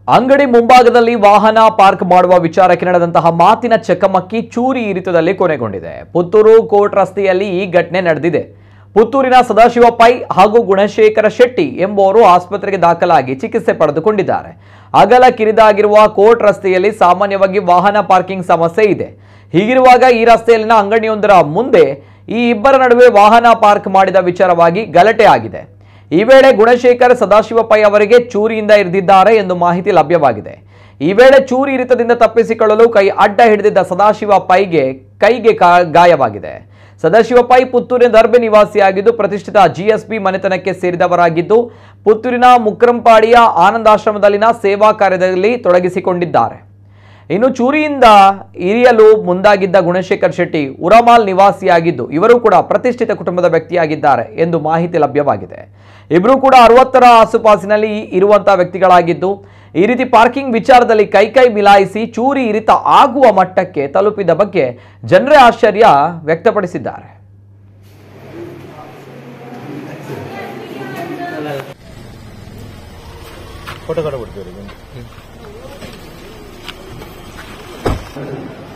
ಅಂಗಡಿ ಮುಂಭಾಗದಲ್ಲಿ ವಾಹನ ಪಾರ್ಕ್ ಮಾಡುವ ವಿಚಾರಕ್ಕೆ ನಡೆದಂತಹ ಮಾತಿನ ಚಕಮಕಿ ಚೂರಿ ಇರಿತದಲ್ಲಿ ಕೊನೆಗೊಂಡಿದೆ ಪುತ್ತೂರು ಕೋರ್ಟ್ ರಸ್ತೆಯಲ್ಲಿ ಈ ಘಟನೆ ನಡೆದಿದೆ ಪುತ್ತೂರಿನ ಸದಾಶಿವ ಪೈ ಹಾಗೂ ಗುಣಶೇಖರ ಶೆಟ್ಟಿ ಎಂಬುವರು ಆಸ್ಪತ್ರೆಗೆ ದಾಖಲಾಗಿ ಚಿಕಿತ್ಸೆ ಪಡೆದುಕೊಂಡಿದ್ದಾರೆ ಅಗಲ ಕಿರಿದಾಗಿರುವ ಕೋರ್ಟ್ ರಸ್ತೆಯಲ್ಲಿ ಸಾಮಾನ್ಯವಾಗಿ ವಾಹನ ಪಾರ್ಕಿಂಗ್ ಸಮಸ್ಯೆ ಇದೆ ಹೀಗಿರುವಾಗ ಈ ರಸ್ತೆಯಲ್ಲಿನ ಅಂಗಡಿಯೊಂದರ ಮುಂದೆ ಈ ಇಬ್ಬರ ನಡುವೆ ವಾಹನ ಪಾರ್ಕ್ ಮಾಡಿದ ವಿಚಾರವಾಗಿ ಗಲಾಟೆ ಆಗಿದೆ ಈ ವೇಳೆ ಗುಣಶೇಖರ್ ಸದಾಶಿವ ಪೈ ಅವರಿಗೆ ಚೂರಿಯಿಂದ ಇರಿದಿದ್ದಾರೆ ಎಂದು ಮಾಹಿತಿ ಲಭ್ಯವಾಗಿದೆ ಈ ವೇಳೆ ಚೂರಿ ಇರಿತದಿಂದ ತಪ್ಪಿಸಿಕೊಳ್ಳಲು ಕೈ ಅಡ್ಡ ಹಿಡಿದಿದ್ದ ಸದಾಶಿವ ಪೈಗೆ ಕೈಗೆ ಕಾ- ಗಾಯವಾಗಿದೆ ಸದಾಶಿವ ಪೈ ಪುತ್ತೂರಿನ ದರ್ಬೆ ನಿವಾಸಿಯಾಗಿದ್ದು ಪ್ರತಿಷ್ಠಿತ ಜಿಎಸ್ಬಿ ಮನೆತನಕ್ಕೆ ಸೇರಿದವರಾಗಿದ್ದು ಪುತ್ತೂರಿನ ಮುಕ್ರಂಪಾಡಿಯ ಆನಂದಾಶ್ರಮದಲ್ಲಿನ ಸೇವಾ ಕಾರ್ಯದಲ್ಲಿ ತೊಡಗಿಸಿಕೊಂಡಿದ್ದಾರೆ ಇನ್ನು ಚೂರಿಯಿಂದ ಇರಿಯಲು ಮುಂದಾಗಿದ್ದ ಗುಣಶೇಖರ್ ಶೆಟ್ಟಿ ಉರಮಾಲ್ ನಿವಾಸಿಯಾಗಿದ್ದು ಇವರು ಕೂಡ ಪ್ರತಿಷ್ಠಿತ ಕುಟುಂಬದ ವ್ಯಕ್ತಿಯಾಗಿದ್ದಾರೆ ಎಂದು ಮಾಹಿತಿ ಲಭ್ಯವಾಗಿದೆ ಇಬ್ಬರು ಕೂಡ ಅರವತ್ತರ ಆಸುಪಾಸಿನಲ್ಲಿ ಇರುವಂತಹ ವ್ಯಕ್ತಿಗಳಾಗಿದ್ದು ಈ ರೀತಿ ಪಾರ್ಕಿಂಗ್ ವಿಚಾರದಲ್ಲಿ ಕೈ ಕೈ ಮಿಲಾಯಿಸಿ ಚೂರಿ ಇರಿತ ಆಗುವ ಮಟ್ಟಕ್ಕೆ ತಲುಪಿದ ಬಗ್ಗೆ ಜನರೇ ಆಶ್ಚರ್ಯ ವ್ಯಕ್ತಪಡಿಸಿದ್ದಾರೆ ಫೋಟೋ ಕೂಡ ಬಿಡ್ತೀವಿ